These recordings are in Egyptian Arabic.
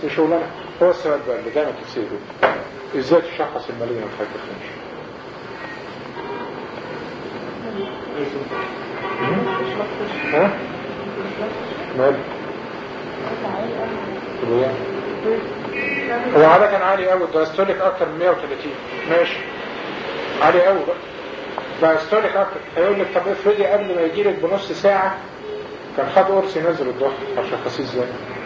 دي شغلانه هو السؤال بقى اللي دايما تسيره ازاي تشخص المالجنت هايبرتنشن ها مال هو عادة عالي قوي الدايستوليك اكتر من 130 ماشي عالي قوي بقى دايستوليك اكتر هيقول لك طب افرضي قبل ما يجي لك بنص ساعة كان خد قرص ينزل الضغط عشان خسيس ازاي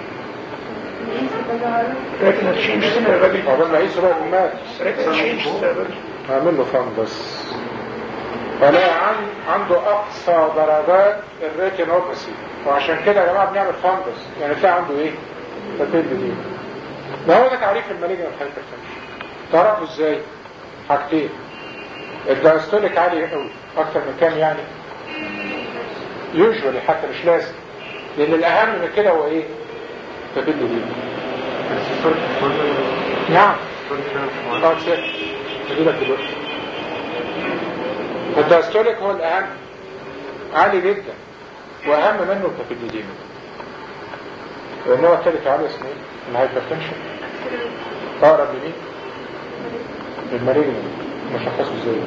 ريتنا تشينج سيرفري عقبال ما يقيسوا بقى المات ريتنا تشينج سيرفري هعمل له فان بس فلا عن عنده اقصى درجات الريتينوباثي وعشان كده يا جماعه بنعمل فانجس يعني تلاقي عنده ايه؟ تبيل دي ده هو ده تعريف المالجنت هايبرتنشن تعرفه ازاي؟ حاجتين الدايستوليك عالي قوي اكتر من كام يعني؟ يوجوالي حتى مش لازم لان الاهم من كده هو ايه؟ تبيل دي نعم اه شيء هجيلك دلوقتي الدايستوليك هو الأهم عالي جدا وأهم منه التفيديدين النوع الثالث عالي اسمه ايه؟ الهايبرتنشن أقرب لمين؟ للمالجنت مشخصه ازاي؟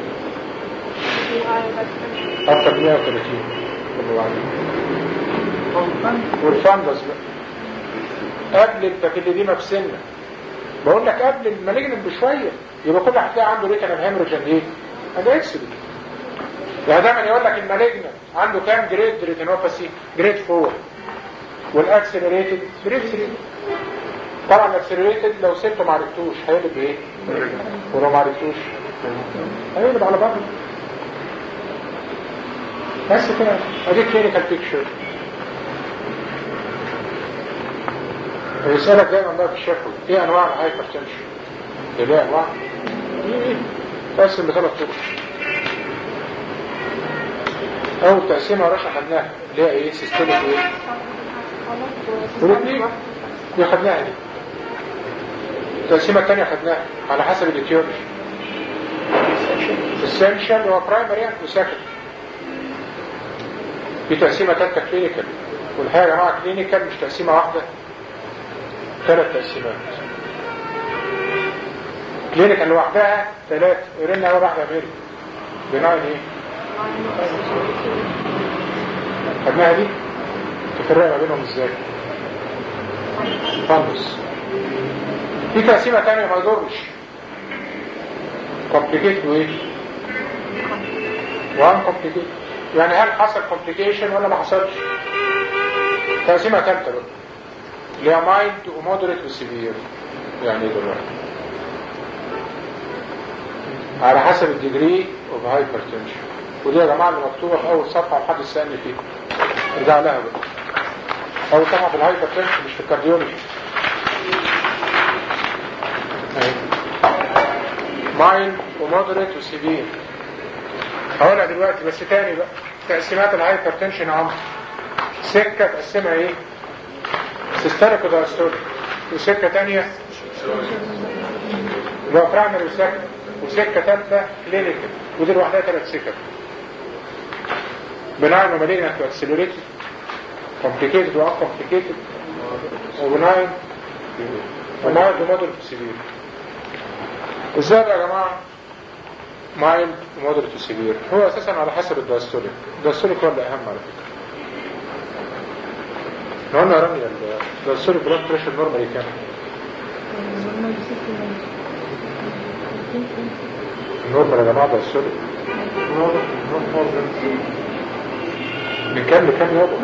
أكتر من 130 اللي هو عندي والفندس بقى قبل التفيديديما بسنة بقول لك قبل المالجنت بشوية يبقى كل هتلاقي عنده ريتنال هيموريجن ايه؟ ده اكسلنت يعني دايما يقول لك المالجنت عنده كام جريد ريتينوباثي جريد 4 والاكسلريتد جريد 3 طبعا الاكسلريتد لو سبته ما عرفتوش هيقلب بايه؟ ولو ما عرفتوش هيقلب على بعض بس كده ادي كلينيكال بيكتشر يسألك دايما بقى في الشفوي ايه انواع الهايبرتنشن؟ ايه انواع؟ تقسم بثلاث طرق اول تقسيمه يا باشا خدناها اللي هي ايه سيستوليك ايه والاثنين دي خدناها دي التقسيمه الثانيه خدناها على حسب الايتيولوجي اسينشال هو برايمري يعني وسكند في تقسيمه ثالثه كلينيكال والحقيقه يا جماعه كلينيكال مش تقسيمه واحده ثلاث تقسيمات كلينيكال لوحدها ثلاث قرينا اول واحده غير بناء ايه خدناها دي تفرق ما بينهم ازاي فانس في تقسيمة تانية ما يضرش كومبليكيت وايه وان كومبليكيت يعني هل حصل كومبليكيشن ولا ما حصلش تقسيمة تالتة بقى اللي هي مايلد ومودريت وسيفير يعني ايه دلوقتي على حسب الديجري اوف هايبرتنشن ودي يا جماعه اللي مكتوبه في اول صفحه محدش سالني فيها ارجع لها بقى اول صفحه في الهايبرتنشن مش في الكارديولوجي مايلد ومودريت وسيفير هقولها دلوقتي بس تاني بقى تقسيمات الهايبرتنشن عمر سكه تقسمها ايه؟ سيستوليك ودايستوليك وسكه تانيه اللي هو برايمري وسكند وسكه ثالثه كلينيكال ودي لوحدها ثلاث سكك بناين ومالجنت واكسلريتد كومبليكيتد وان كومبليكيتد وبناين ومايلد ومودريت وسيفير ازاي بقى يا جماعه مايلد ومودريت وسيفير هو اساسا على حسب الدايستوليك الدايستوليك هو اللي اهم على فكره لو قلنا يا رامي الدايستوليك بلاد بريشر نورمالي كام؟ النورمال يا جماعه دايستوليك من كام لكام يابا؟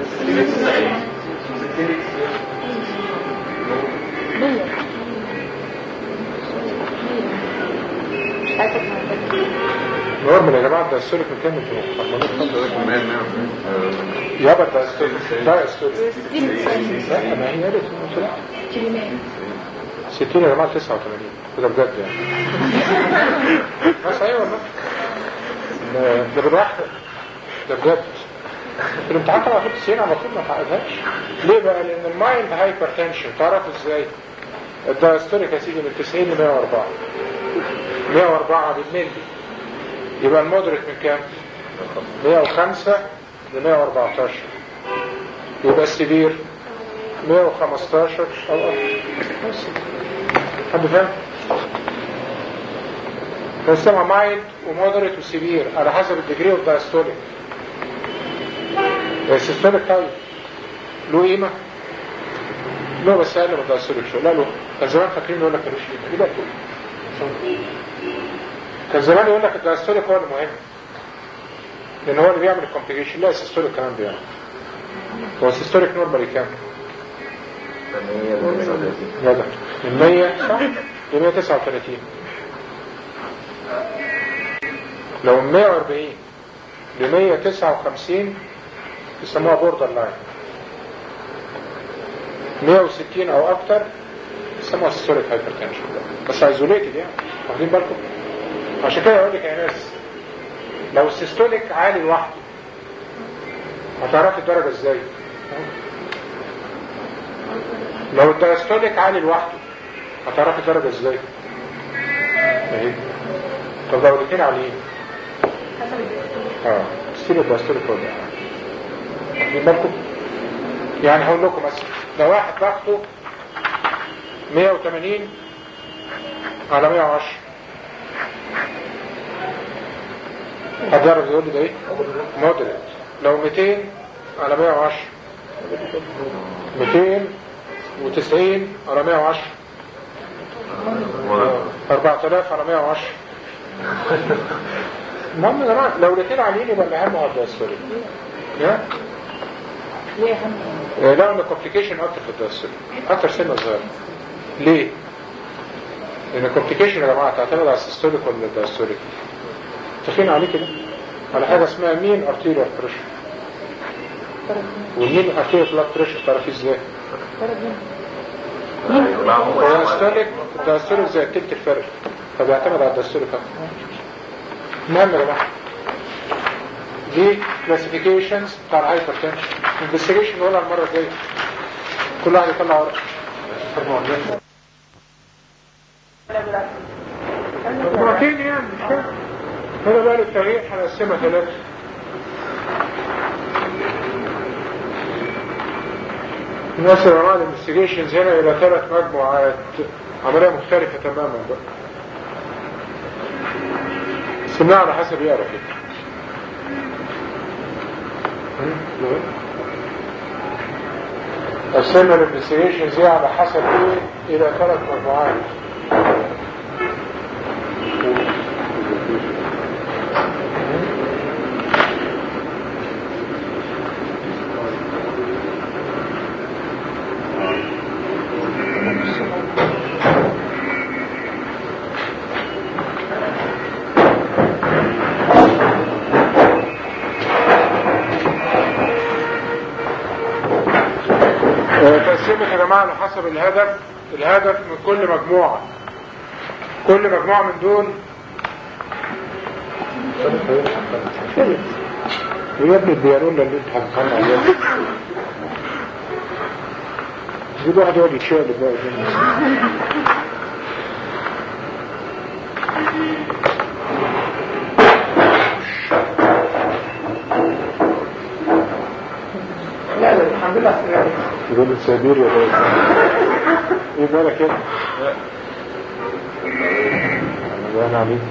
نورمال يا جماعه الدايستوليك من كام لكام؟ يابا الدايستوليك دايستوليك لا ما هي قالت لا 60 يا جماعه 89 كده بجد يعني بس ايوه والله ده ده بالواحد ده بجد في الامتحان طبعا في 90 على طول ما تعقدهاش ليه بقى؟ لان المايند هايبر تنشن تعرف ازاي؟ الدايستوليك يا سيدي من 90 ل 104 104 بالملي يبقى المودريت من كام؟ 105 ل 114 يبقى السبير 115 او اكتر بس حد فاهم؟ بنسمع مايلد ومودريت وسيفير على حسب الديجري اوف دايستوليك السيستوليك طيب له قيمة؟ لا بس اقل من الدايستوليك شوية لا له كان زمان فاكرين يقول لك ملوش قيمة دلوقتي كان زمان يقول لك الدايستوليك هو المهم لان هو اللي بيعمل الكومبليكيشن لا السيستوليك كمان بيعمل هو السيستوليك نورمالي كام؟ لا ده من 100 صح؟ ل 139 لو من 140 ل 159 يسموها بوردر لاين 160 او اكتر يسموها سيستوليك هايبرتنشن بس ايزوليتد يعني واخدين بالكم عشان كده اقول لك يا ناس لو السيستوليك عالي لوحده هتعرفي الدرجه ازاي لو الدايستوليك عالي لوحده هتعرفي الدرجه ازاي اهي طب لو الاثنين عاليين اه ستيل الدايستوليك هو ده واخدين بالكم يعني هقول لكم مثلا لو واحد ضغطه 180 على 110 هتعرف يقول لي ده ايه مودريت لو 200 على 110 290 على 110 4000 على 110 المهم يا جماعه لو الاثنين عاليين يبقى الاهم هو الدايستوليك ليه هم آه، لا ان الكومبليكيشن اكتر في الدايستوليك اكتر سنه صغيره ليه؟ لان الكومبليكيشن يا جماعه تعتمد على السيستوليك ولا الدايستوليك تخين عليه كده على حاجه اسمها مين ارتيريال بريشر والمين ارتيريال بلاد بريشر تعرفيه ازاي؟ هو الدايستوليك الدايستوليك زي التلت الفرق فبيعتمد على الدايستوليك اكتر المهم يا جماعه دي كلاسيفيكيشنز بتاع الهايبرتنشن انفستيجيشن نقولها المره الجايه كل واحد يطلع ورقه مجموعتين يعني مش كده هنا بقى التاريخ هنقسمها ثلاثة الناس اللي عملوا الانفستيجيشنز هنا إلى ثلاث مجموعات عملية مختلفة تماما بقى سمناها على حسب يقرا كده قسمنا الانفستيجيشنز دي على حسب ايه إلى ثلاث مجموعات آه، تقسيمة يا جماعة على حسب الهدف الهدف من كل مجموعة كل مجموعة من دول يا ابني الديانون اللي انت هتفهم عليها جيب واحد يقعد يتشقلب بقى قدام. لا لا الحمد لله سلام يقول لي سبير يا باشا ايه بالك كده؟ انا بقى عليك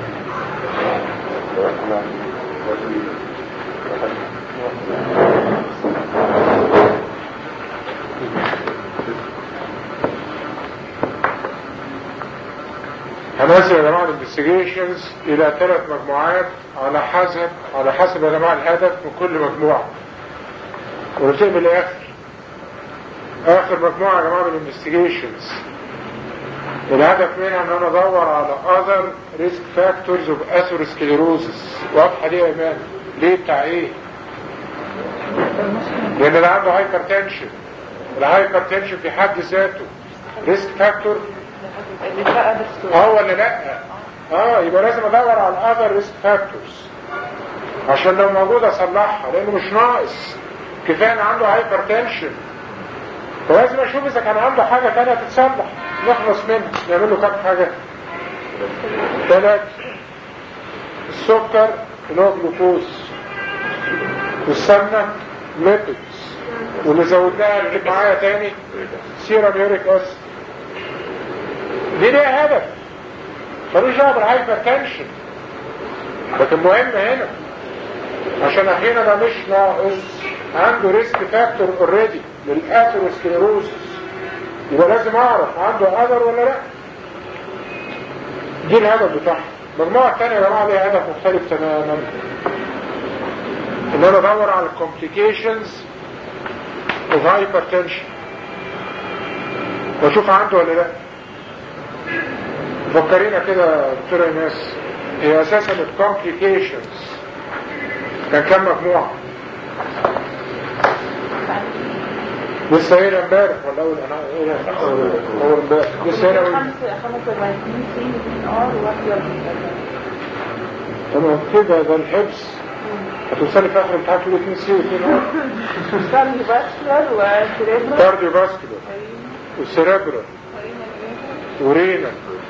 هنقسم يا جماعه الانفستيجيشنز الى ثلاث مجموعات على حسب على حسب يا جماعه الهدف من كل مجموعه ونبتدي من الاخر اخر مجموعه يا جماعه من الانفستيجيشنز الهدف منها ان انا ادور على other risk factors of atherosclerosis واضحه دي يا ايمان ليه بتاع ايه؟ لان اللي عنده هايبرتنشن الهايبرتنشن في حد ذاته ريسك فاكتور اللي بقى بس اه ولا لا اه يبقى لازم ادور على الاذر ريسك فاكتورز عشان لو موجود اصلحها لانه مش ناقص كفايه ان عنده هايبرتنشن فلازم اشوف اذا كان عنده حاجه ثانيه تتصلح نخلص منها نعمل له كام حاجه ثلاثه السكر اللي هو جلوكوز والسمنه ليبيدز واللي زودناها اللي معايا تاني سيرم يوريك اسيد دي ليها هدف ملوش دعوه بالهايبر تنشن لكن مهم هنا عشان احيانا ده مش ناقص عنده ريسك فاكتور اوريدي للاثيروسكليروسس يبقى لازم اعرف عنده اذر ولا لا دي الهدف بتاعها المجموعة الثانية يا جماعة ليها هدف مختلف تماما ان انا ادور على الكومبليكيشنز اوف هايبرتنشن واشوف عنده ولا لا فكرينا كده دكتور ايناس هي اساسا الكومبليكيشنز كان كام مجموعة لسه هنا امبارح ولا اول انا ايه اول امبارح لسه هنا اول خمسة خمسة وعشرين سي واثنين ار وواحد تمام كده ده الحبس هتوصلي في اخر الامتحان تقولي 2 سي و2 ار كارديو باسكولار وسيريبرال كارديو فاسكولار وسيريبرال ورينا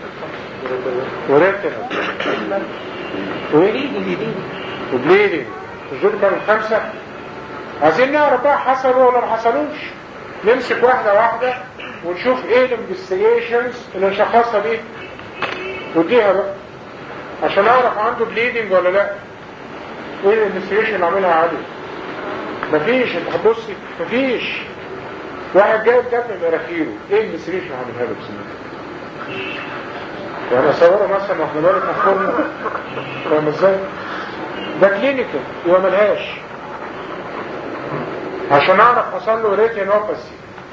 وريتنا وايه وبليدنج مش دول كانوا خمسة عايزين نعرف بقى حصلوا ولا ما حصلوش نمسك واحدة واحدة ونشوف ايه الانفستيجيشنز اللي نشخصها دي وديها بقى عشان اعرف عنده بليدنج ولا لا ايه الانفستيجيشن اللي عاملها عادي مفيش انت هتبصي مفيش واحد جايب دم من مناخيره ايه الانفستيجيشن اللي عاملها له بسنة يعني اصوره مثلا واحنا بالك مفهومنا فاهم ازاي ده كلينيكال يبقى ملهاش عشان اعرف حصل له ريتينوباثي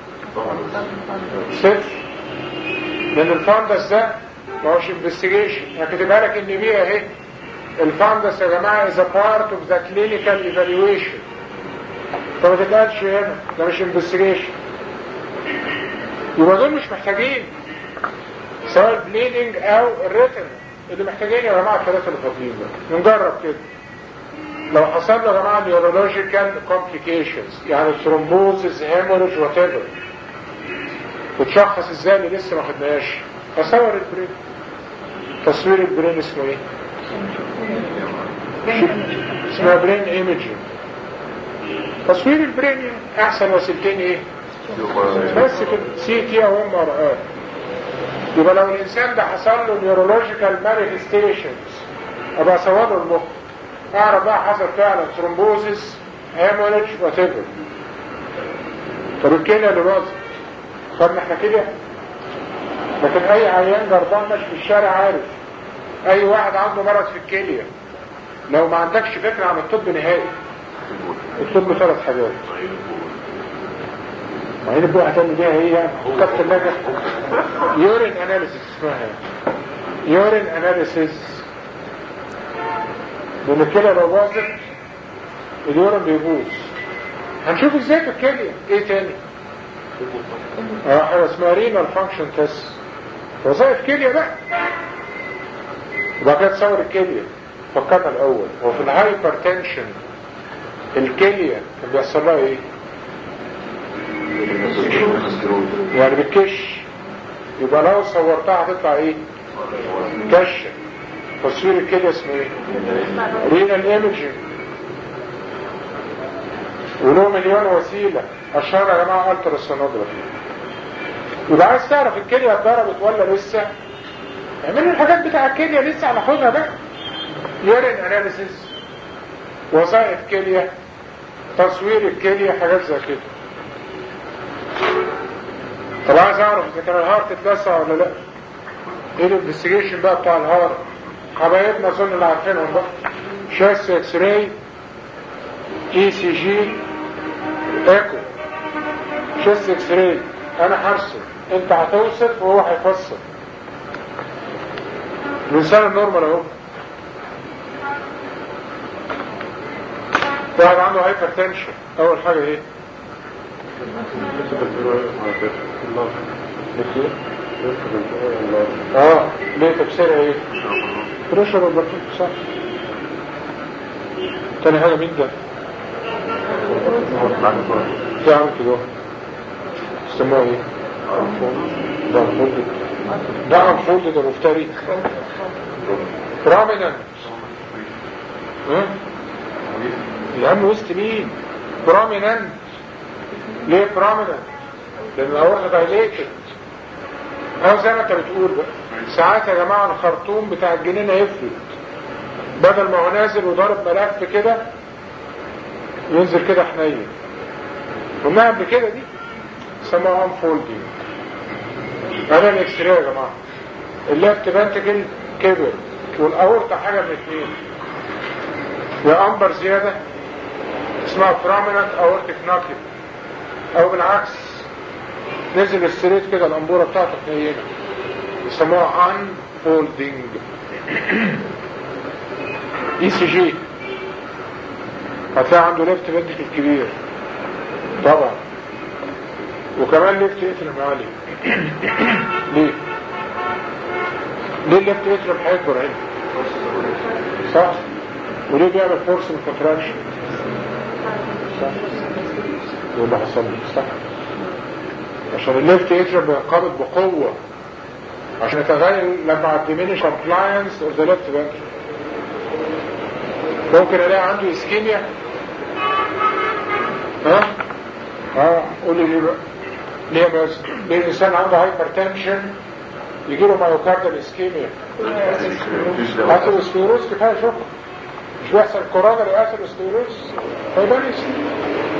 صفر لان الفاندس ده ما هوش انفستيجيشن انا كاتبها لك ان بيها اهي الفاندس يا جماعه از بارت اوف ذا كلينيكال ايفالويشن فما تتقالش هنا ده مش انفستيجيشن يبقى دول مش محتاجين سواء البليدنج او الريتن اللي محتاجين يا جماعه الثلاثه اللي فاضيين ده نجرب كده لو حصل له يا جماعه نيورولوجيكال كومبليكيشنز يعني ثرومبوزز هيموريج وات ايفر وتشخص ازاي اللي لسه ما خدناهاش اصور البرين تصوير البرين اسمه ايه؟ اسمها برين ايمجنج تصوير البرين يعني احسن وسيلتين ايه؟ بس كده سي تي او ام ار اي يبقى لو الانسان ده حصل له نيورولوجيكال مانيفستيشنز ابقى اصور له المخ اعرف بقى حصل فعلا ثرومبوزس هيموريج وات ايفر طب الكليه اللي باظت خدنا احنا كده لكن اي عيان جربان ماشي في الشارع عارف اي واحد عنده مرض في الكليه لو ما عندكش فكره عن الطب نهائي اكتب له ثلاث حاجات وعين البوحة هتعمل بيها هي كابت النجح يورين اناليسيس اسمها يورين اناليسيس لان الكلى لو باظت اليورين بيبوظ هنشوف ازاي في الكلية ايه تاني اه حاجة اسمها رينال فانكشن تيست وظائف كلية بقى وبعد كده تصور الكلية فكرنا الاول وفي الهايبر تنشن الكلية كان بيحصل لها ايه يعني بتكش يبقى لو صورتها هتطلع ايه كش تصوير الكلية اسمه ايه رينال ايمجنج وله مليون وسيلة اشهر يا جماعة الترا سونوجرافي يبقى عايز تعرف الكلية اتضربت ولا لسه اعملوا الحاجات بتاع الكلية لسه هناخدها بقى يورين اناليسيس وظائف كلية تصوير الكلية حاجات زي كده طب عايز اعرف اذا كان الهارت اتلسع ولا لا ايه الانفستيجيشن بقى بتاع الهارت حبايبنا اظن اللي عارفينهم بقى شاس اكس راي اي سي جي ايكو شاس اكس راي انا هرسم انت هتوصف وهو هيفسر الانسان النورمال اهو واحد عنده هايبر تنشن اول حاجه ايه اه ليه تفسيرها ايه بريشر والبرتيك صح تاني حاجة مين ده ده عامل كده اسمه ايه ده انفولد ده انفولد ده مفتري براميننت يا عم وسط مين براميننت ليه براميننت لان الاورطه دايليتد او زي ما انت بتقول بقى ساعات يا جماعة الخرطوم بتاع الجنين هيفلت بدل ما هو نازل وضارب ملف كده ينزل كده حنين قلناها قبل كده دي سموها انفولدنج هذا الاكس راي يا جماعة الليفت فانتكل كبر والاورطة حاجة من اتنين يا امبر زيادة اسمها prominent aortic knuckle او بالعكس نزل السريت كده الانبورة بتاعته حنينة يسموها unfolding اي سي جي هتلاقي عنده ليفت فنتكل كبير طبعا وكمان ليفت اترم عالي ليه ليه الليفت اترم هيكبر هنا صح وليه بيعمل فورس من كونتراكشن صح واللي حصل لي صح عشان الليفت اترم بينقبض بقوة عشان يتغير لما diminish compliance of the left ventricle ممكن الاقي عنده اسكيميا ها اه قول لي ليه بقى ليه بس ليه الانسان عنده هايبرتنشن يجي له مايوكاردال اسكيميا اثيروسكليروز كفايه شكرا مش بيحصل كورونري اثيروسكليروز فيبان اسكيميا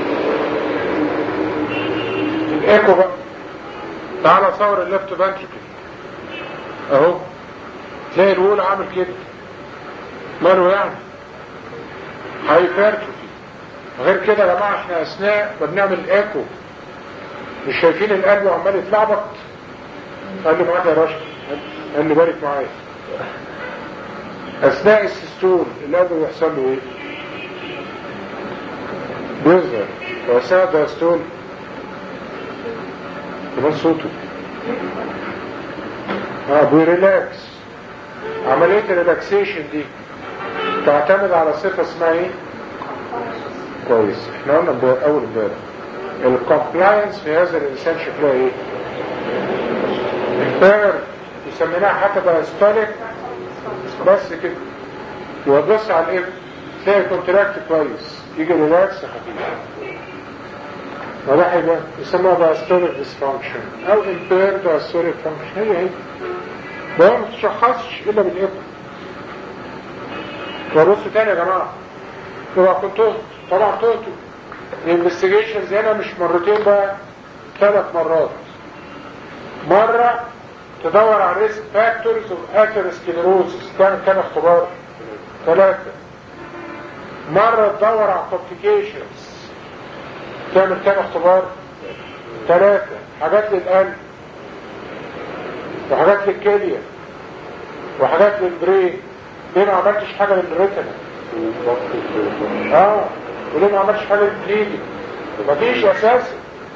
الايكو بقى تعالى صور الليفت فانتريكل اهو تلاقي الوول عامل كده ماله يعني هايبرتروفي غير كده يا جماعه احنا اثناء ما بنعمل ايكو مش شايفين القلب عمال يتلعبط قال لي معاك يا رشد قال لي بارك معايا اثناء السيستول القلب بيحصل له ايه بيظهر واثناء الدايستول كمان صوته اه بيريلاكس عملية الريلاكسيشن دي تعتمد على صفة اسمها ايه كويس احنا قلنا امبارح اول امبارح الكومبلاينس في هذا الانسان شكلها ايه امبير يسميناها حتى باستوليك بس كده يوضص على الايه تلاقي كونتراكت كويس يجي ريلاكس خفيف وده هيبقى يسموها باستوليك ديسفانكشن او امبير باستوليك فانكشن هي هي ده ما تشخصش الا بالايكو وبصوا تاني يا جماعه يبقى كنتوا طبعا تهتوا الانفستيجيشنز هنا مش مرتين بقى ثلاث مرات مرة تدور على الريسك فاكتورز اوف اثيروسكليروسس كان كان اختبار ثلاثة مرة تدور على complications تعمل كام اختبار ثلاثة حاجات للقلب وحاجات للكلية وحاجات للبرين ليه ما عملتش حاجة للريتنا اه وليه ما عملتش حاجة للبليدنج مفيش اساسا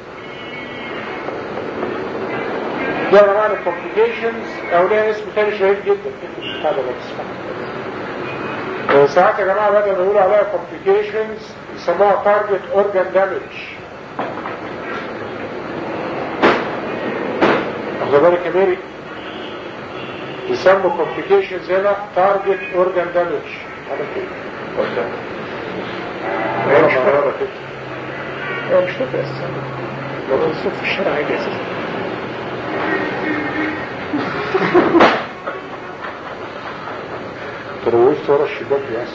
ده نوع الكومبليكيشنز او ليها اسم تاني شهير جدا هذا بس ساعات يا جماعة بدل ما يقولوا عليها complications يسموها target organ damage واخد بالك يا ميري يسموا complications هنا target organ damage هذا كده هي مش مرارة كده هو مش فاكر اساسا لو كان الصوت في الشارع عادي اساسا ترويت ورا الشباك يا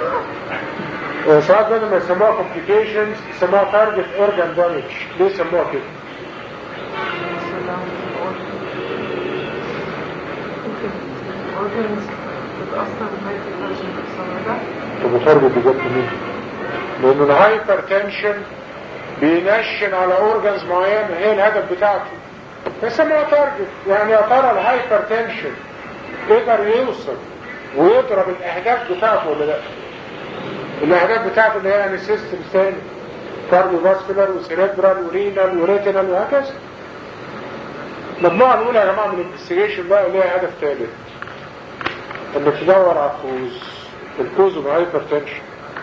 ساعات بدل ما يسموها complications يسموها target organ damage ليه يسموها كده؟ طب وتارجت دي جت منين؟ لأن الهايبر تنشن بينشن على اورجنز معينة هي الهدف بتاعته فيسموها تارجت يعني يا ترى الهايبر تنشن يقدر يوصل ويضرب الاهداف بتاعته ولا لا الاهداف بتاعته اللي هي يعني سيستم ثاني كارديو فاسكولار وسيريبرال ورينال وريتينال وهكذا المجموعه الاولى يا جماعه من الانفستيجيشن بقى ليها هدف ثالث انك تدور على الكوز الكوز اوف هايبر تنشن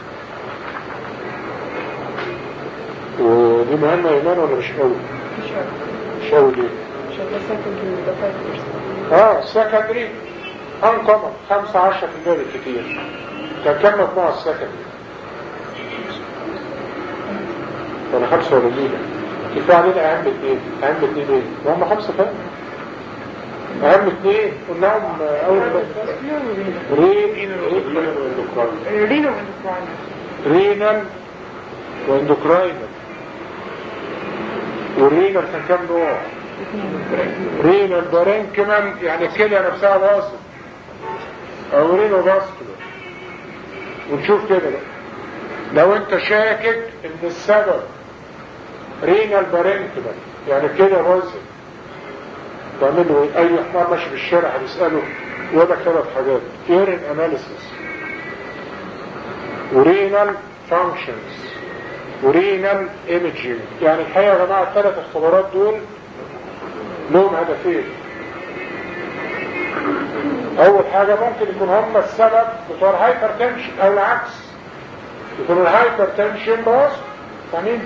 ودي مهمه ايمان ولا مش قوي؟ مش قوي ليه؟ عشان ده سكندري ده فاكتورز اه سكندري انكمن 5 10% بالكتير كان كم مجموعة السكندري ولا خمسة ولا ميلة كفاية علينا اهم اتنين اهم اتنين ايه وهم خمسة فعلا اهم اثنين قلناهم اول رين الرينو والاندوكراين رينال واندوكراينال والرينال كان كام نوع رينال بارنكمان يعني الكليه نفسها باظت او رينو باسكولار ونشوف كده بقى لو انت شاكك ان السبب رينال بارنكمان يعني كده باظت تعمل له ايه؟ اي حمار ماشي في الشارع هتساله يقول لك ثلاث حاجات يورين اناليسيس ورينال فانكشنز ورينال ايمجينج يعني الحقيقه يا جماعه الثلاث اختبارات دول لهم هدفين اول حاجه ممكن يكون هم السبب بتوع الهايبر تنشن او العكس يكون الهايبر تنشن باظ فاهمين؟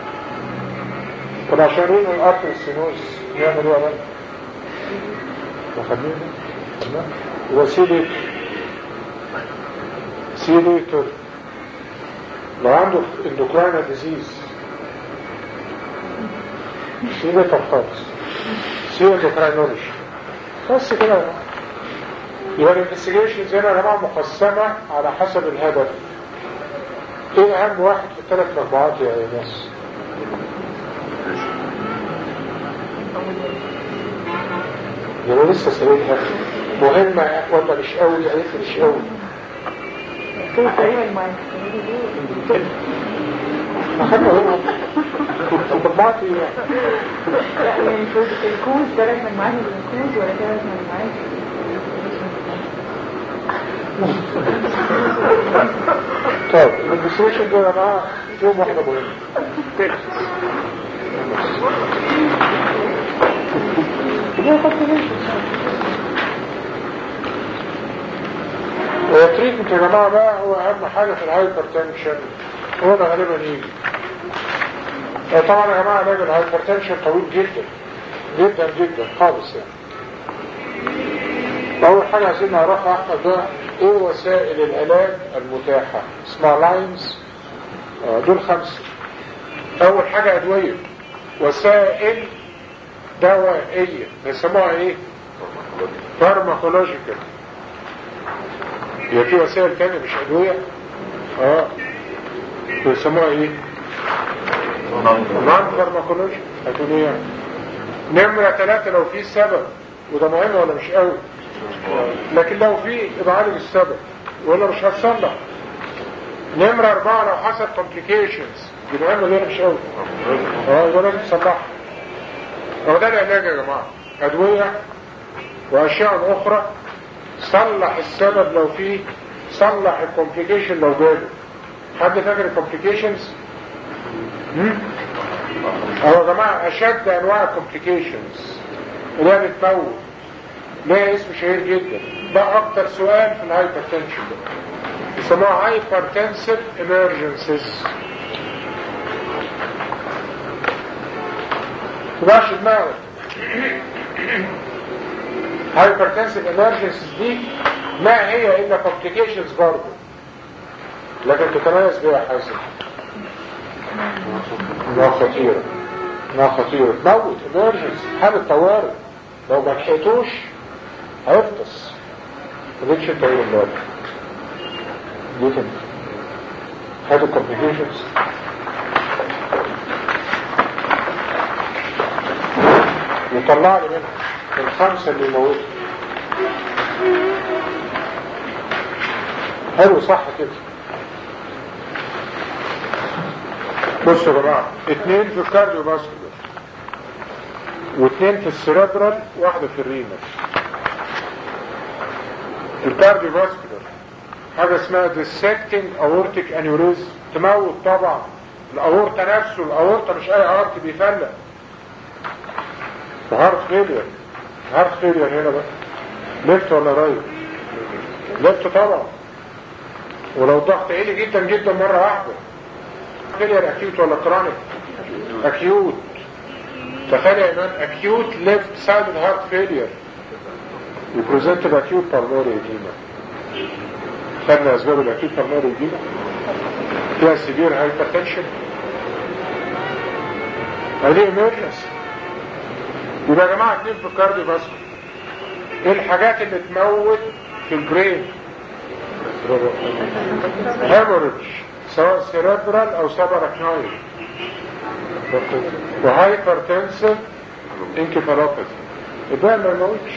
طب عشان رينال ارتر سينوز يعمل ايه يا بنت؟ وخلينا تمام وسيلة سيليتر لو عنده اندوكراينا ديزيز سيليتر خالص سي اندوكراينولوجي بس كده يا جماعة. يبقى الانفستيجيشنز هنا يا جماعه مقسمه على حسب الهدف ايه اهم واحد في الثلاث مجموعات يا ناس يبقى لسه سألها مهمة ولا مش قوي قالت لي مش قوي كده تقريبا المايك ما خدنا هنا مجموعتي يعني لا يعني المفروض الكوز ده لازم معاه الكوز ولا ده لازم معاه طيب الانفستيجيشن ده يا جماعه يوم واحده مهمه التريتمنت يا جماعه بقى هو اهم حاجه في الهايبر تنشن هو ده غالبا يجي آه، طبعا يا جماعه علاج الهايبر تنشن طويل جدا جدا جدا خالص يعني اول حاجه عايزين نعرفها احمد بقى ايه وسائل العلاج المتاحه اسمها لاينز دول خمسه اول حاجه ادويه وسائل دوائيه بيسموها ايه فارماكولوجيكال يبقى في وسائل تانية مش ادويه اه بيسموها ايه نون فارماكولوجيكال هتقول ايه يعني نمرة ثلاثة لو في سبب وده مهم ولا مش قوي لكن لو في يبقى عالج السبب ولا مش هتصلح نمرة أربعة لو حصل complications دي مهمة دي مش قوي اه يبقى لازم تصلحها هو ده العلاج يا جماعة أدوية وأشياء أخرى صلح السبب لو فيه صلح الكومبليكيشن لو جاله حد فاكر الكومبليكيشنز؟ هو يا جماعة أشد أنواع الكومبليكيشنز اللي هي بتموت ليها اسم شهير جدا ده أكتر سؤال في الهايبر تنشن يسموها هايبر تنسيف emergencies تبقاش دماغك هايبر تنسيف emergencies دي ما هي إلا complications برضه لكن تتميز بها حازم انها خطيرة انها خطيرة تموت emergency حالة طوارئ لو ما لحقتوش هيفطس ما جيتش انت ايه امبارح جيت انت هاتوا complications يطلع لي منها الخمسة اللي يموتوا حلو صح كده بصوا يا جماعة اتنين في الكارديو باسكولار واثنين في السيربرال واحدة في الرينال الكارديو باسكولار حاجة اسمها dissecting aortic aneurysm تموت طبعا الاورطة نفسه الاورطة مش اي هارت بيفلق هارت فيلير هارت فيلير هنا بقى ليفت ولا رايت ليفت طبعا ولو ضغط عالي جدا جدا مرة واحدة فيلير اكيوت ولا كرونيك اكيوت تخيل يا ايمان اكيوت ليفت سايد هارت فيلير يبريزنت باكيوت بالموري ايديما خدنا اسباب الاكيوت بالموري ايديما فيها سيفير هايبرتنشن هذه ايمرجنسي يبقى يا جماعه اثنين في الكارديو باسكو ايه الحاجات اللي تموت في البرين هيموريدج سواء سيريبرال او سبركنويد وهايبر تنسف انكفالوباثي الباقي ما يموتش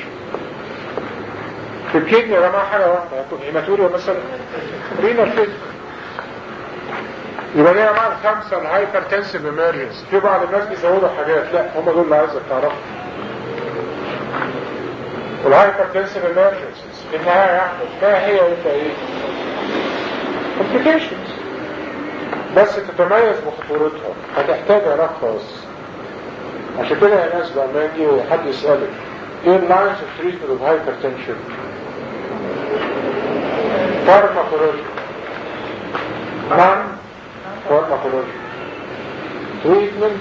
في الكدني يا جماعه حاجه واحده هيكون هيماتوريا مثلا رينال فيل يبقى دي يا جماعه الخمسه الهايبر تنسف ايمرجنسي في بعض الناس بيزودوا حاجات لا هم دول اللي عايزك تعرفهم والهايبر تنسف ايمرجنسيز في النهايه يحدث ما هي الا ايه؟ complications بس تتميز بخطورتها هتحتاج علاج خاص عشان كده يا ناس بقى ما يجي حد يسألك ايه اللاينز اوف تريتمنت اوف هايبرتنشن فارماكولوجي نعم فارماكولوجي تريتمنت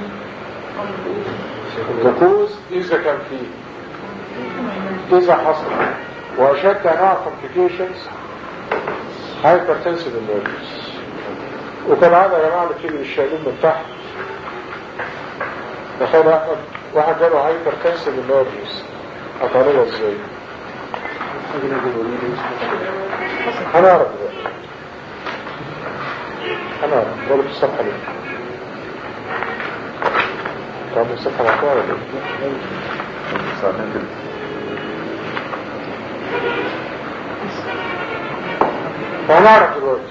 the cause إذا كان فيه إذا حصل وأشد أنواع complications hypertensive emergency وكالعادة يا جماعة بتيجي الشايلين من تحت تخيل واحد واحد جاله هايبر تنسل النورجز هتعالجها ازاي؟ هنعرف دلوقتي هنعرف ضرب الصفحة ليه؟ تعمل الصفحة مقطوعة ولا ايه؟ فهنعرف دلوقتي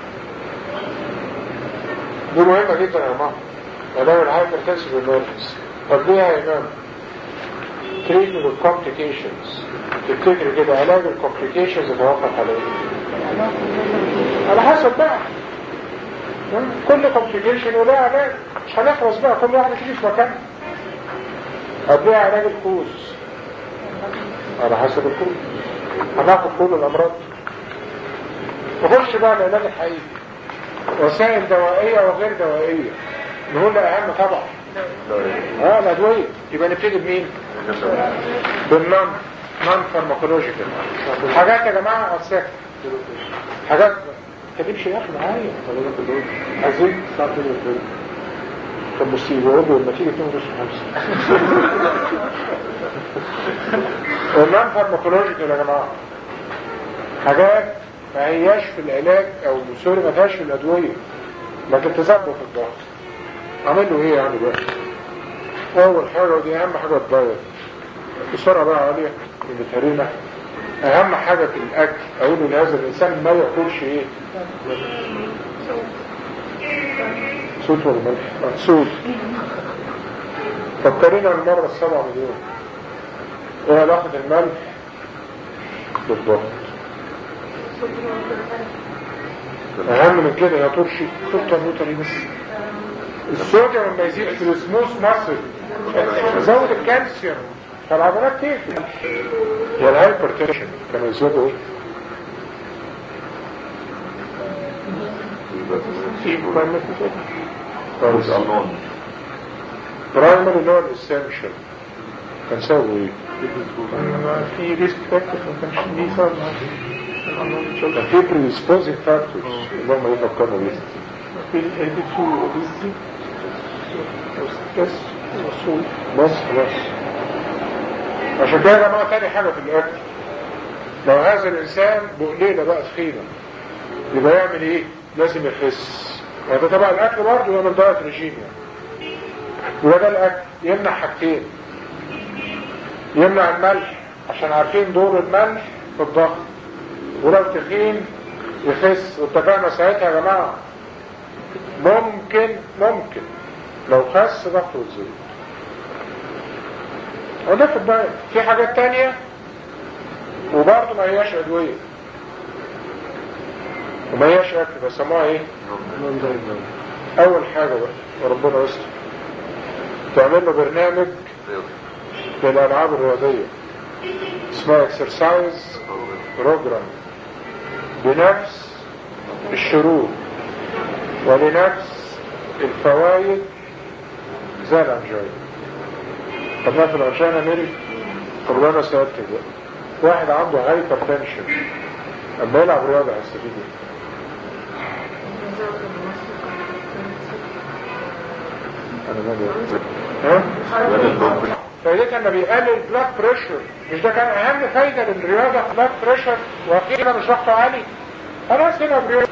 دي مهمة جدا يا جماعة علاج الهايبر تنسل النورجز طب ليه يا إمام؟ treatment of complications تفتكر كده علاج الكومبليكيشنز يتوقف على ايه؟ على حسب بقى كل كومبليكيشن وله علاج مش هنخلص بقى كل واحد يجي في مكانه طب ليه علاج الكوز؟ على حسب الكوز هناخد كل الامراض نخش بقى العلاج الحقيقي وسائل دوائية وغير دوائية نقول اهم طبعا اه الادوية يبقى نبتدي بمين بالنون نون فارماكولوجيكال حاجات يا جماعة أساك حاجات تجيبش يا اخي معايا عايزين طب بصي يقولوا لما تيجي تنقص خمسة النون فارماكولوجيكال يا جماعة حاجات ما هياش في العلاج او سوري ما فيهاش في الادوية لكن تظبط الضغط عمل له ايه يعني بقى اول حاجة ودي اهم حاجة الدايت بسرعة بقى عليها اللي بتهرينا اهم حاجة في الاكل اقول لهذا الانسان ما ياكلش ايه صوت ولا ملح آه، صوت فكرنا المرة السبعة مليون ايه علاقة الملح بالضغط اهم من كده يا ترشي خطة نوتري بس الصوديوم لما يزيد في السموث ماسل يزود الكالسيوم فالعضلات تقفل هي الهايبرتنشن كانوا يزودوا ايه؟ في برايمري اللي هو الاسنشال كان سووا ايه؟ في ريسك فاكتور ما كانش دي صار كان في predisposing factors اللي هم يفكروا بيه في الهيدي تو اوبيزي ستريس وصول بس بس عشان كده يا جماعه تاني حاجه في الاكل لو هذا الانسان بقليله بقى تخينه يبقى يعمل ايه؟ لازم يخس وده تبع الاكل برضه يعمل دايت ريجيم يعني يبقى ده الاكل يمنع حاجتين يمنع الملح عشان عارفين دور الملح في الضغط ولو تخين يخس واتفقنا ساعتها يا جماعه ممكن ممكن لو خس ضغطه يزيد وده في الدايت في حاجات تانية وبرضه ما هياش ادوية وما هياش اكل بيسموها ايه اول حاجة بقى وربنا يستر تعمل له برنامج للالعاب الرياضية اسمها اكسرسايز بروجرام بنفس الشروط ولنفس الفوائد زي الانجاي طب ما في العشان امري طب انا سألتك بقى واحد عنده هايبر تنشن اما يلعب رياضة هيستفيد ايه؟ انا ما ها؟ فايدتها انه بيقلل البلاد بريشر مش ده كان اهم فايدة للرياضة بلاد بريشر واخيرا مش ضغطه عالي خلاص هنا برياضة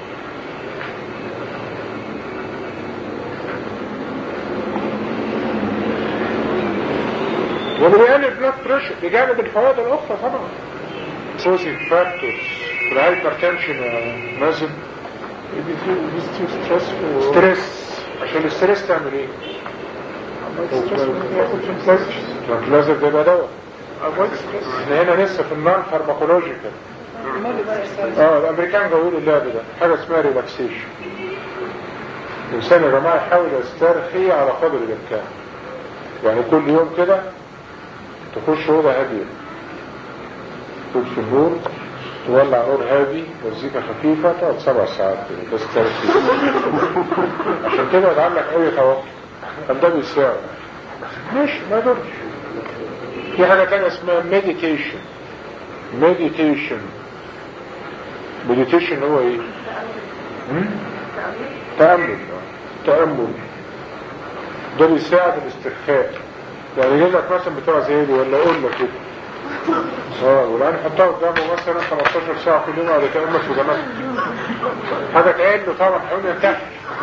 وبيقلل البلاد بريشر بجانب الفوائد الاخرى طبعا سوزي فاكتورز في الهايبرتنشن يا مازن Maybe this too stressful. ستريس عشان الستريس تعمل ايه؟ Avoid stress when you have tranquilizers. ترانكلايزر ده يبقى دواء Avoid stress. احنا هنا لسه في النون فارماكولوجيكال اه الامريكان جاوبوا اللعب ده حاجه اسمها ريلاكسيشن الانسان يا جماعه يحاول يسترخي على قدر الامكان يعني كل يوم كده تخش اوضه هاديه تطفي النور تولع نور هادي مزيكا خفيفه تقعد سبع ساعات كده تسترخي عشان تبعد عنك اي توقع كان ده بيساعد ماشي ما يضرش في حاجه تانية اسمها مديتيشن مديتيشن مديتيشن هو ايه هم؟ تأمل تأمل ده بيساعد الاسترخاء يعني يجيب لك مثلا بتوع زي دي ولا اقول لك كده اه والان حطها قدامه مثلا 15 ساعة في اليوم على تأمل في جمال حاجة تقل له طبعا حاول ينتهي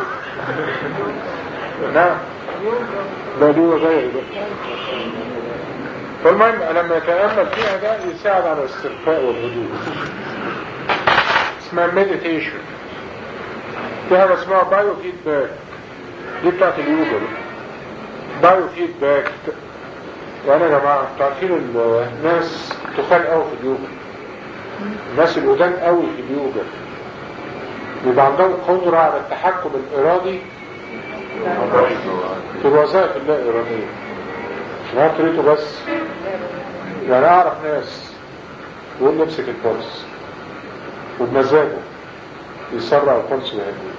نعم لا دي وغير ده فالمهم لما يتأمل فيها ده يساعد على الاسترخاء والهدوء اسمها مديتيشن في حاجة اسمها بايو فيدباك دي بتاعت اليوجا دي بايو فيدباك وانا يا جماعة انتوا عارفين الناس تخال قوي في اليوجا الناس القدام قوي في اليوجا بيبقى عندهم قدرة على التحكم الإرادي في الوظائف اللا إرادية مش عارف طريقته بس يعني أعرف ناس يقول لي امسك البلس وبمزاجه يسرع البلس ويهديه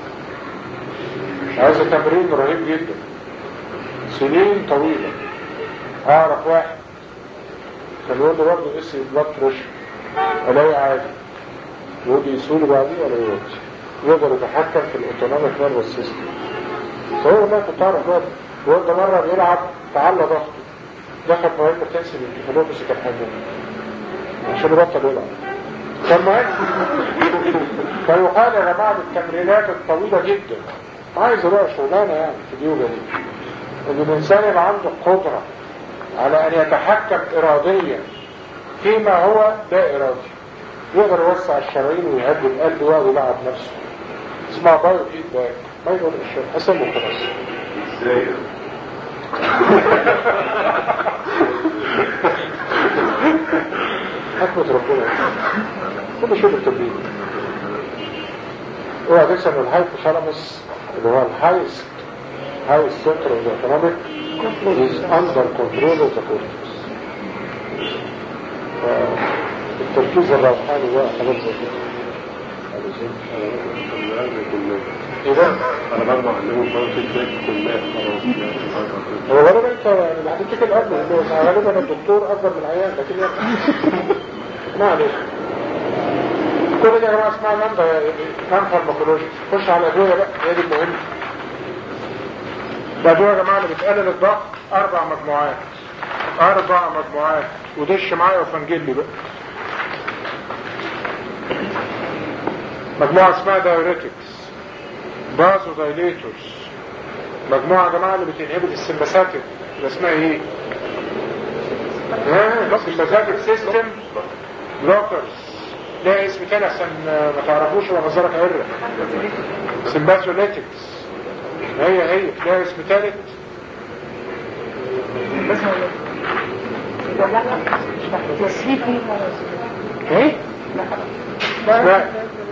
عايزة تمرين رهيب جدا سنين طويلة أعرف واحد كان يقول لي برضه قسي بلاد بريشر ألاقي عادي يقول لي يسولي بعديه ولا يوطي يقدر يتحكم في الاوتونوميك نيرفس سيستم فهو ما كنت اعرف برضه الواد ده مره بيلعب تعلى ضغطه دخل في هايبر تنسي الانكفالوبس كان حاجه عشان يبطل يلعب فالمهم فيقال يا جماعه بالتمرينات الطويله جدا عايز بقى شغلانه يعني في اليوجا دي ان الانسان يبقى عنده قدره على ان يتحكم اراديا فيما هو لا ارادي يقدر يوسع الشرايين ويهدي القلب ويقعد يلعب نفسه اسمها بايو فيدباك ما يقول الشيء حسن وخلاص ازاي حكمة ربنا كل شيء بالتدريب اوعى تنسى ان الهايبوثالاموس اللي هو الهايست هايست سنتر اوف ذا ايكونوميك is under control of the cortex التركيز الروحاني بقى حاجات زي كده ايه ده؟ انا برضه علمهم برضه ازاي كلها خلاص هو غالبا انت يعني هتديك الاب غالبا الدكتور اكبر من العيان لكن يعني ما عليك كل ده يا جماعه اسمها نان نان فارماكولوجي خش على الادويه بقى هي دي المهمه الادويه يا جماعه اللي بتقلل الضغط اربع مجموعات اربع مجموعات ودش معايا وفنجلي بقى مجموعه اسمها دايوريتكس بازو دايليتورز مجموعة يا جماعة اللي بتنهبت السمباساتيك اللي اسمها ايه؟ ها السمباساتيك سيستم بلوكرز ده اسم تاني عشان ما تعرفوش ولا نظرك عرق سمباسوليتكس هي هي ده اسم تالت ايه؟ لا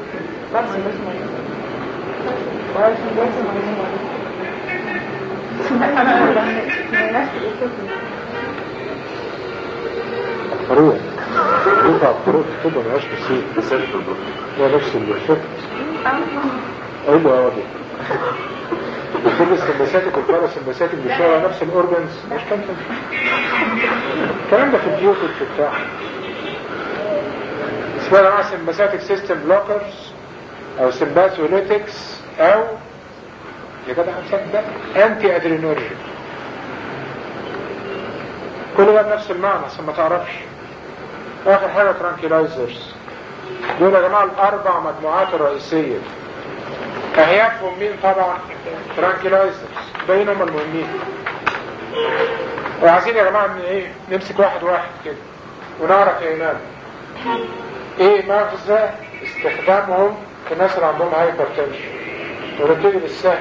فروع ينفع فروع تبقى ملهاش نصيب ده نفس الفكر اقول له اه ده وكل السمباساتيك والباراسمباساتيك بيشتغلوا على نفس الاورجنز مش كان الكلام ده في البيوتكس وبتاع اسمها نوع سمباساتيك سيستم بلوكرز او سمباسوليتكس او يا جدع هتصدق انتي ادرينورجين كل ده بنفس المعنى عشان ما تعرفش اخر حاجة ترانكيلايزرز دول يا جماعة الاربع مجموعات الرئيسية اهيافهم مين طبعا ترانكيلايزرز باين هم المهمين وعايزين يا جماعة ان ايه نمسك واحد واحد كده ونعرف ايه نعمل ايه مغزى استخدامهم في الناس اللي عندهم هايبر تنشن ونبتدي بالسهل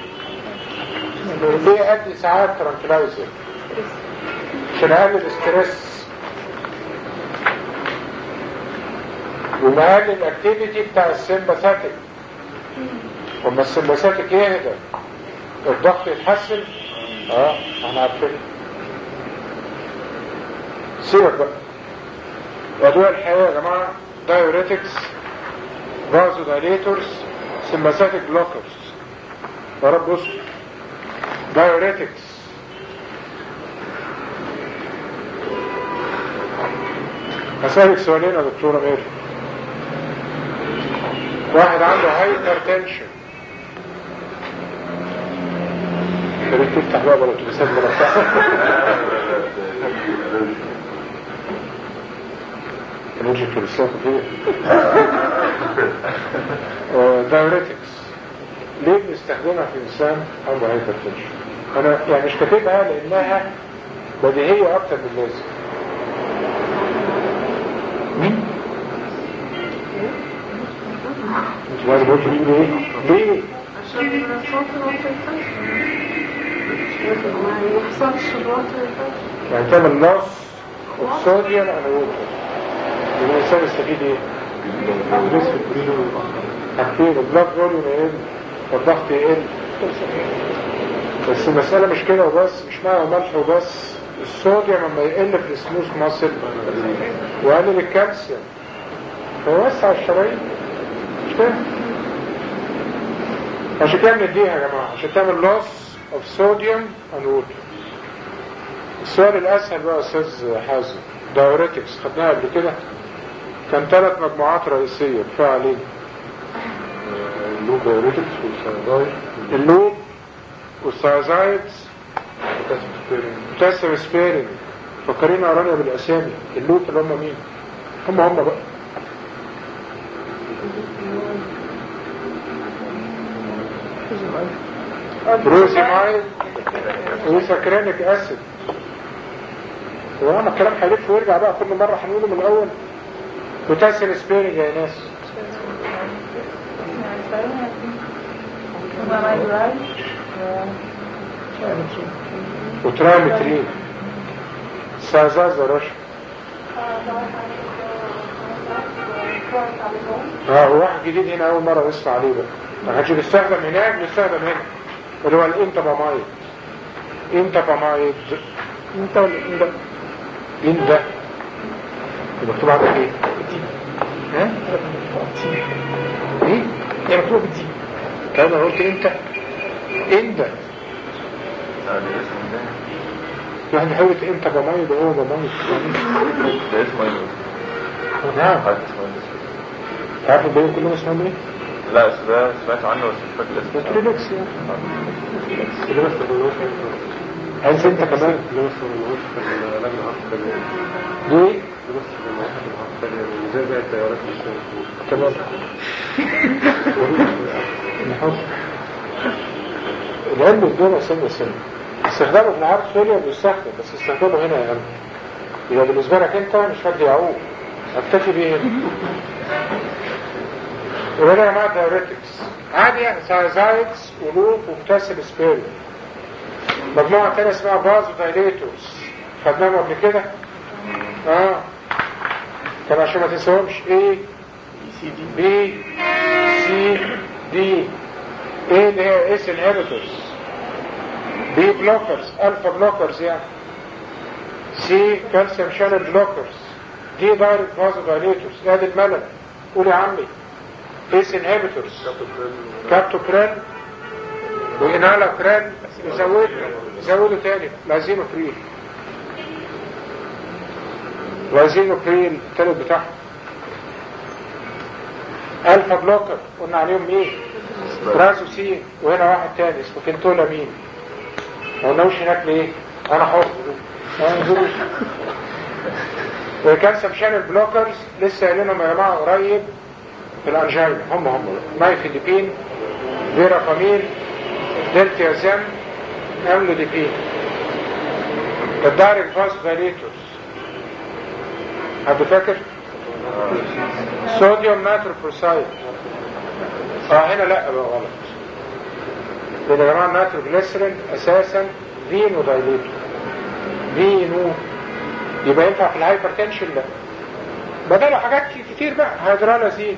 ليه ادي ساعات ترانكلايزر عشان اقلل الاسترس ومقلل الاكتيفيتي بتاع السمباثاتيك وما السمباثاتيك يهدى الضغط يتحسن اه احنا عارفين سيبك بقى الادويه الحقيقيه يا جماعه دايوريتكس فازو دايليتورز سمباثاتيك بلوكرز يا رب بص دايوريتكس هسألك سؤالين يا دكتورة ميري واحد عنده هايبر تنشن يا ريت تفتح بقى بلا تلبسات بلا نرجع في الساق فيه دايوريتكس ليه بنستخدمها في انسان عنده هايبر تنشن انا يعني مش كاتبها لانها بديهية اكتر من اللازم مين؟ انت لازم قلت ليه ليه؟ ليه؟ عشان الصوت ما يتنفس ما يحصلش الوقت يعني تعمل نص والصوديوم على ووتر يبقى الانسان يستفيد ايه؟ حاجتين البلاك فوليوم يقل والضغط يقل بس المسألة مش كده وبس مش معنى ملح وبس الصوديوم لما يقل في السموث ماسل وقلل الكالسيوم فيوسع الشرايين مش كده؟ عشان كده بنديها يا جماعة عشان تعمل loss of sodium and water السؤال الأسهل بقى يا أستاذ حازم دايوريتكس خدناها قبل كده كان ثلاث مجموعات رئيسية كفاية علينا اللوب دايوريتكس والسايداي اللوب والسايزايدز بوتاسيوم سبيرنج فكرين أرانيا بالأسامي اللوب اللي هم مين؟ هم هم بقى بروزيمايد وسكرانيك اسيد وانا الكلام هيلف ويرجع بقى كل مرة هنقوله من الاول بوتاسيوم سبيرنج يا ناس وترامترين سازاز يا رشا اه هو واحد جديد هنا اول مرة نسمع عليه بقى ما كانش بيستخدم هناك بيستخدم هنا اللي هو الانتبامايد انتبامايد انت ولا انت ان ده مكتوب عندك ايه؟ ها؟ ايه؟ هي مكتوبة بالدي طيب انا قلت انت ان ده واحد يحاول انت بمايد وهو بمايد ده اسمه ايه؟ نعم حاجة اسمها ايه؟ تعرف الباقيين كلهم اسمهم ايه؟ لا بس ده سمعت عنه بس مش فاكر اسمه بتريلكس يعني اللي بس بقولوش عايز انت كمان اللي بس بقولوش في اللجنة العسكرية ليه؟ اللي بس بقولوش في العسكرية زي باقي التيارات مش تمام نحط العلم الدولة سنة سنة استخدامه في العرض فيليا بيستخدم بس استخدامه هنا أهم يبقى بالنسبة لك أنت مش حد يعوق اكتفي بيه هنا يبقى أنا يا جماعة دايوريتكس عادي سايزايدز ولوب وبوتاسيوم سبيريا مجموعة تانية اسمها بازو دايليتورز خدناهم قبل كده؟ اه طب عشان ما تنساهمش ايه بي سي دي ايه اللي هي اس انهبيتورز بي بلوكرز الفا بلوكرز يعني سي كالسيوم شانل بلوكرز دي دايركت فازو دايليتورز ادي الملل قول يا عمي اس انهبيتورز كابتوبرين وانالابرين يزودوا يزودوا تاني لازينوفريل لازينوفريل التالت بتاعهم الفا بلوكر قلنا عليهم مين برازوسين وهنا واحد تاني اسمه كنتولا مين ما قلناوش هناك ليه انا حافظ وكالسيوم شانل بلوكرز لسه قايلينهم يا جماعه قريب في الانجينا هم هم نايفيديبين فيرافامين دلتيازام املوديبين الدايركت فاس فاليتورز حد فاكر؟ صوديوم ناتروفوسايد اه هنا لا بقى غلط لان يا جماعه الناتروجليسرين اساسا فينو دايليتور فينو يبقى ينفع في الهايبرتنشن لا بدل حاجات كتير بقى هيدرالازين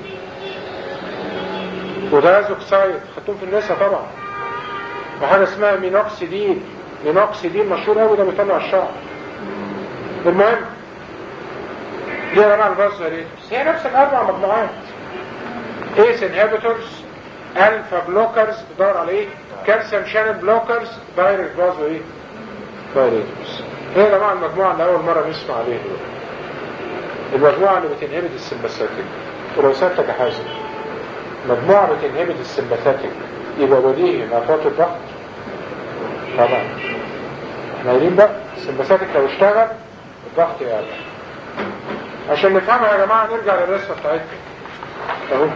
ودازوكسايد خدتهم في النساء طبعا وحاجه اسمها مينوكسيدين مينوكسيدين مشهور قوي ده بيطلع الشعر المهم دي يا جماعه الفازوليتورز هي نفس الاربع مجموعات ايس انهبيتورز الفا بلوكرز بدور على ايه كالسيوم شانل بلوكرز دايركت فازو ايه دايركتورز هي يا جماعه المجموعه اللي اول مره نسمع عليها دول المجموعه اللي بتنهبت السمباثيك ولو سالتك يا حازم مجموعه بتنهبت السمباثيك يبقى بديهي نقاط الضغط طبعا احنا قايلين بقى السمباثيك لو اشتغل الضغط يعلى عشان نفهمها يا جماعه نرجع للرسمه بتاعتنا اهو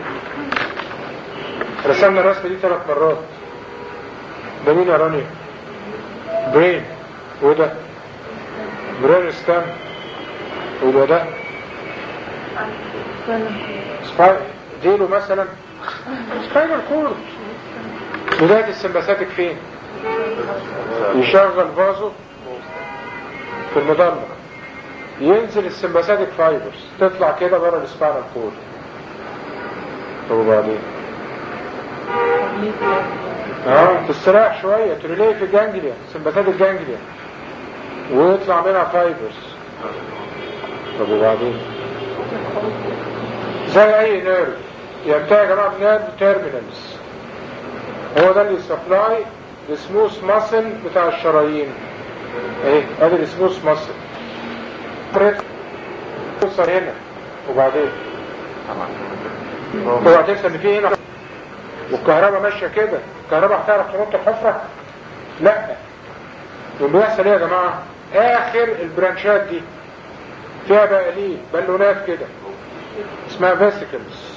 رسمنا الرسمه دي ثلاث مرات ده مين يا رانيا برين وده برين ستام وده ده سباي ديله مثلا سباينال كورد بداية السمباثيك فين يشغل فازو في المضلة ينزل السمباثيك فايبرز تطلع كده بره السباينال كورد طب وبعدين اه تستريح شوية تريليه في الجانجليا سمباثيك جانجليا ويطلع منها فايبرز طب وبعدين زي اي نيرف ينتهي يا جماعه بنيرف تيرمينالز هو ده اللي سبلاي السموث ماسل بتاع الشرايين ايه ادي السموث ماسل توصل هنا وبعدين اوعى تنسى ان في هنا والكهرباء ماشيه كده الكهرباء هتعرف تنط الحفره لا اللي بيحصل ايه يا جماعه اخر البرانشات دي فيها بقالين بالونات كده اسمها فيسيكلز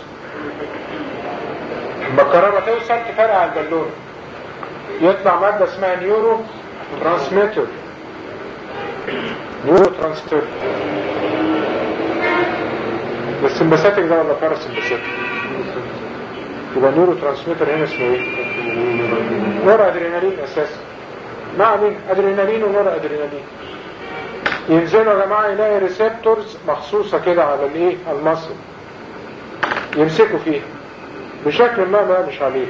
لما الكهرباء توصل تفرقع البالون يطلع مادة اسمها نيورو ترانسميتر نيورو ترانسميتر السمباثيك ده ولا باراسمباثيك يبقى نيورو ترانسميتر هنا اسمه ايه نور ادرينالين اساسا ما علينا ادرينالين ونور ادرينالين ينزلوا يا جماعه يلاقي ريسبتورز مخصوصه كده على الايه على المصل يمسكوا فيها بشكل ما ما مش عليه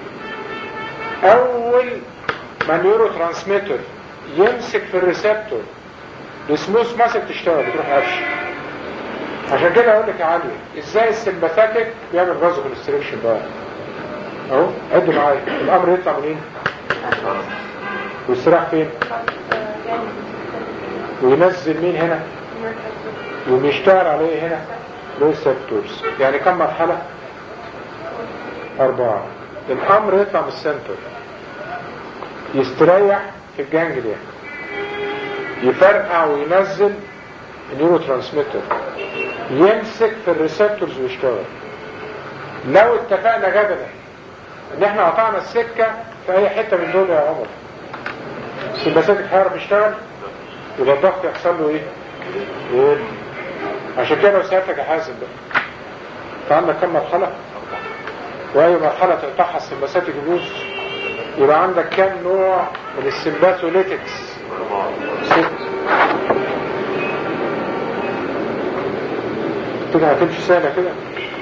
اول ما النيورو ترانسميتر يمسك في الريسبتور السموث ماسل تشتغل بتروح قفش عشان كده اقول لك يا علي ازاي السمباثيك بيعمل فازو كونستريكشن بقى اهو عدوا معايا الامر يطلع منين ويستراح فين وينزل مين هنا ويشتغل عليه هنا ريسبتورز يعني كم مرحلة أربعة الأمر يطلع من السنتر يستريح في الجانجليا يفرقع وينزل النيورو ترانسميتر يمسك في الريسبتورز ويشتغل لو اتفقنا جدلا ان احنا قطعنا السكة في اي حتة من دول يا عمر السمباثيك هيعرف يشتغل يبقى الضغط يحصل له ايه؟ يقل عشان كده لو سألتك يا حازم بقى انت عندك كم مرحلة؟ واي مرحلة تقطعها السمباثيك يبوظ يبقى عندك كم نوع من السمباثوليتكس ست كده هتمشي سهلة كده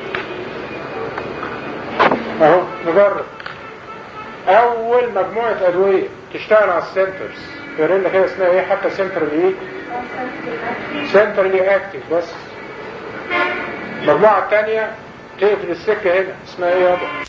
اهو نجرب اول مجموعة ادوية تشتغل على السنترز فيرينا كده اسمها ايه حتى سنترال ايه سنترالي اكتف بس المجموعة التانية تقفل السكة هنا اسمها ايه يابا